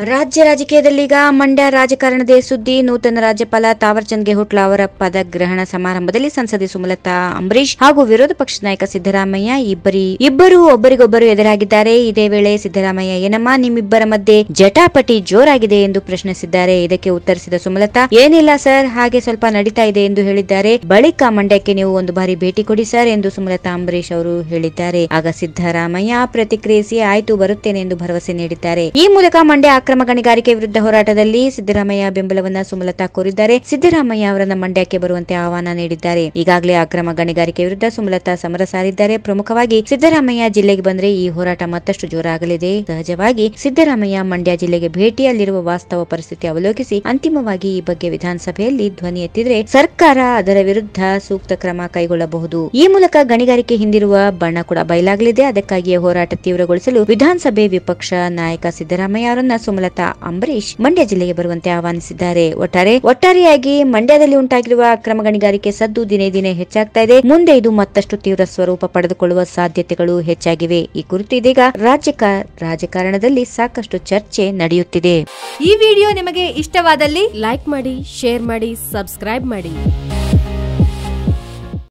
ರಾಜ್ಯ ರಾಜಕೀಯದಲ್ಲೀಗ ಮಂಡ್ಯ ರಾಜಕಾರಣದ ಸುದ್ದಿ ನೂತನ ರಾಜ್ಯಪಾಲ ತಾವರ್ಚಂದ್ ಗೆಹ್ಲೋಟ್ ಅವರ ಪದಗ್ರಹಣ ಸಮಾರಂಭದಲ್ಲಿ ಸಂಸದೆ ಸುಮಲತಾ ಅಂಬರೀಶ್ ಹಾಗೂ ವಿರೋಧ ಪಕ್ಷದ ನಾಯಕ ಸಿದ್ದರಾಮಯ್ಯ ಇಬ್ಬರಿ ಇಬ್ಬರು ಒಬ್ಬರಿಗೊಬ್ಬರು ಎದುರಾಗಿದ್ದಾರೆ ಇದೇ ವೇಳೆ ಸಿದ್ದರಾಮಯ್ಯ ಏನಮ್ಮ ನಿಮ್ಮಿಬ್ಬರ ಮಧ್ಯೆ ಜಟಾಪಟಿ ಜೋರಾಗಿದೆ ಎಂದು ಪ್ರಶ್ನಿಸಿದ್ದಾರೆ ಇದಕ್ಕೆ ಉತ್ತರಿಸಿದ ಸುಮಲತಾ ಏನಿಲ್ಲ ಸರ್ ಹಾಗೆ ಸ್ವಲ್ಪ ನಡೀತಾ ಇದೆ ಎಂದು ಹೇಳಿದ್ದಾರೆ ಬಳಿಕ ಮಂಡ್ಯಕ್ಕೆ ನೀವು ಒಂದು ಬಾರಿ ಭೇಟಿ ಕೊಡಿ ಸರ್ ಎಂದು ಸುಮಲತಾ ಅಂಬರೀಶ್ ಅವರು ಹೇಳಿದ್ದಾರೆ ಆಗ ಸಿದ್ದರಾಮಯ್ಯ ಪ್ರತಿಕ್ರಿಯಿಸಿ ಆಯ್ತು ಬರುತ್ತೇನೆ ಎಂದು ಭರವಸೆ ನೀಡಿದ್ದಾರೆ ಈ ಮೂಲಕ ಮಂಡ್ಯ ಅಕ್ರಮ ಗಣಿಗಾರಿಕೆ ವಿರುದ್ಧ ಹೋರಾಟದಲ್ಲಿ ಸಿದ್ದರಾಮಯ್ಯ ಬೆಂಬಲವನ್ನ ಸುಮಲತಾ ಕೋರಿದ್ದಾರೆ ಸಿದ್ದರಾಮಯ್ಯ ಅವರನ್ನ ಮಂಡ್ಯಕ್ಕೆ ಬರುವಂತೆ ಆಹ್ವಾನ ನೀಡಿದ್ದಾರೆ ಈಗಾಗಲೇ ಅಕ್ರಮ ಗಣಿಗಾರಿಕೆ ವಿರುದ್ಧ ಸುಮಲತಾ ಸಮರ ಸಾರಿದ್ದಾರೆ ಪ್ರಮುಖವಾಗಿ ಸಿದ್ದರಾಮಯ್ಯ ಜಿಲ್ಲೆಗೆ ಬಂದ್ರೆ ಈ ಹೋರಾಟ ಮತ್ತಷ್ಟು ಜೋರಾಗಲಿದೆ ಸಹಜವಾಗಿ ಸಿದ್ದರಾಮಯ್ಯ ಮಂಡ್ಯ ಜಿಲ್ಲೆಗೆ ಭೇಟಿ ಅಲ್ಲಿರುವ ವಾಸ್ತವ ಪರಿಸ್ಥಿತಿ ಅವಲೋಕಿಸಿ ಅಂತಿಮವಾಗಿ ಈ ಬಗ್ಗೆ ವಿಧಾನಸಭೆಯಲ್ಲಿ ಧ್ವನಿ ಎತ್ತಿದ್ರೆ ಸರ್ಕಾರ ಅದರ ವಿರುದ್ಧ ಸೂಕ್ತ ಕ್ರಮ ಕೈಗೊಳ್ಳಬಹುದು ಈ ಮೂಲಕ ಗಣಿಗಾರಿಕೆ ಹಿಂದಿರುವ ಬಣ್ಣ ಕೂಡ ಬಯಲಾಗಲಿದೆ ಅದಕ್ಕಾಗಿಯೇ ಹೋರಾಟ ತೀವ್ರಗೊಳಿಸಲು ವಿಧಾನಸಭೆ ವಿಪಕ್ಷ ನಾಯಕ ಸಿದ್ದರಾಮಯ್ಯ ಅವರನ್ನ ಸುಮಲತಾ ಅಂಬರೀಶ್ ಮಂಡ್ಯ ಜಿಲ್ಲೆಗೆ ಬರುವಂತೆ ಆಹ್ವಾನಿಸಿದ್ದಾರೆ ಒಟ್ಟಾರೆ ಒಟ್ಟಾರೆಯಾಗಿ ಮಂಡ್ಯದಲ್ಲಿ ಉಂಟಾಗಿರುವ ಅಕ್ರಮ ಗಣಿಗಾರಿಕೆ ಸದ್ದು ದಿನೇ ದಿನೇ ಹೆಚ್ಚಾಗ್ತಾ ಇದೆ ಮುಂದೆ ಇದು ಮತ್ತಷ್ಟು ತೀವ್ರ ಸ್ವರೂಪ ಪಡೆದುಕೊಳ್ಳುವ ಸಾಧ್ಯತೆಗಳು ಹೆಚ್ಚಾಗಿವೆ ಈ ಕುರಿತು ಇದೀಗ ರಾಜ್ಯ ರಾಜಕಾರಣದಲ್ಲಿ ಸಾಕಷ್ಟು ಚರ್ಚೆ ನಡೆಯುತ್ತಿದೆ ಈ ವಿಡಿಯೋ ನಿಮಗೆ ಇಷ್ಟವಾದಲ್ಲಿ ಲೈಕ್ ಮಾಡಿ ಶೇರ್ ಮಾಡಿ ಸಬ್ಸ್ಕ್ರೈಬ್ ಮಾಡಿ